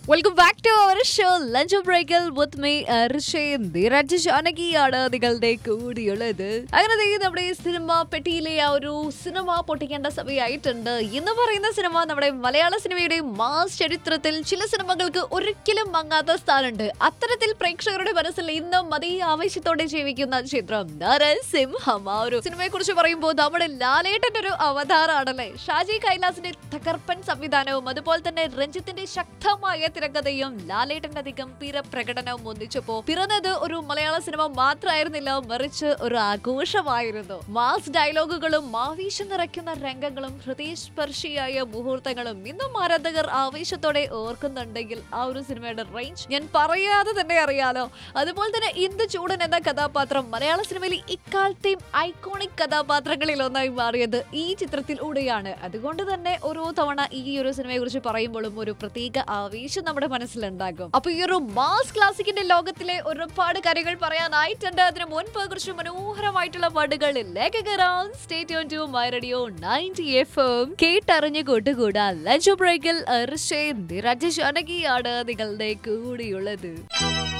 welcome back to our show lunch ബ്രേക്കിൽ with me ഋഷയും Dheeraj ജാനകിയാണ് നിങ്ങളുടെ കൂടിയുള്ളത് അങ്ങനെ ദേ നമ്മുടെ ഈ സിനിമ പെട്ടിയിലെ ആ ഒരു സിനിമ പൊട്ടിക്കേണ്ട സമയമായിട്ടുണ്ട് ഇന്ന് പറയുന്ന സിനിമ നമ്മുടെ മലയാള സിനിമയുടെ മാസ് ചരിത്രത്തിൽ ചില സിനിമകൾക്ക് ഒരിക്കലും മങ്ങാത്ത സ്ഥാനമുണ്ട് അത്തരത്തിൽ പ്രേക്ഷകരുടെ മനസ്സിൽ ഇന്നും അതേ ആവേശത്തോടെ ജീവിക്കുന്ന ചിത്രം നരസിംഹം ആ ഒരു സിനിമയെ കുറിച്ച് പറയുമ്പോൾ നമ്മുടെ ലാലേട്ടന്റെ ഒരു അവതാറാണല്ലേ ഷാജി കൈലാസിന്റെ തകർപ്പൻ സംവിധാനവും അതുപോലെ തന്നെ രഞ്ജിത്തിന്റെ ശക്തമായ തിരക്കഥയും ലാലേട്ടന്റെ അതിഗംഭീര പ്രകടനവും ഒന്നിച്ചപ്പോ പിറന്നത് ഒരു മലയാള സിനിമ മാത്രമായിരുന്നില്ല മറിച്ച് ഒരു ആഘോഷമായിരുന്നു മാസ് ഡയലോഗുകളും ആവേശം നിറയ്ക്കുന്ന രംഗങ്ങളും ഹൃദയസ്പർശിയായ മുഹൂർത്തങ്ങളും ഇന്നും ആരാധകർ ആവേശത്തോടെ ഓർക്കുന്നുണ്ടെങ്കിൽ ആ ഒരു സിനിമയുടെ റേഞ്ച് ഞാൻ പറയാതെ തന്നെ അറിയാലോ അതുപോലെ തന്നെ ഇന്ദു ചൂടൻ എന്ന കഥാപാത്രം മലയാള സിനിമയിലെ ഇക്കാലത്തെയും ഐക്കോണിക് കഥാപാത്രങ്ങളിൽ ഒന്നായി മാറിയത് ഈ ചിത്രത്തിലൂടെയാണ് അതുകൊണ്ട് തന്നെ ഓരോ തവണ ഈ ഒരു സിനിമയെ കുറിച്ച് പറയുമ്പോഴും ഒരു പ്രത്യേക ആവേശം നമ്മുടെ മനസ്സിലുണ്ടാകും അപ്പൊ ഈ ഒരു മാസ് ക്ലാസിക്കിന്റെ ലോകത്തിലെ ഒരുപാട് കാര്യങ്ങൾ പറയാനായിട്ടുണ്ട് അതിന് മുൻപ് കുറച്ച് മനോഹരമായിട്ടുള്ള പാട്ടുകളിലേക്ക് കയറാം സ്റ്റേറ്റ് ഓൺ to my radio ninety F M കേട്ടറിഞ്ഞ് കൂട്ടുകൂടാ ലഞ്ച് ബ്രേക്കിൽ ഋഷേ നിരജ് ജാനകിയാണ് നിങ്ങളുടെ കൂടിയുള്ളത്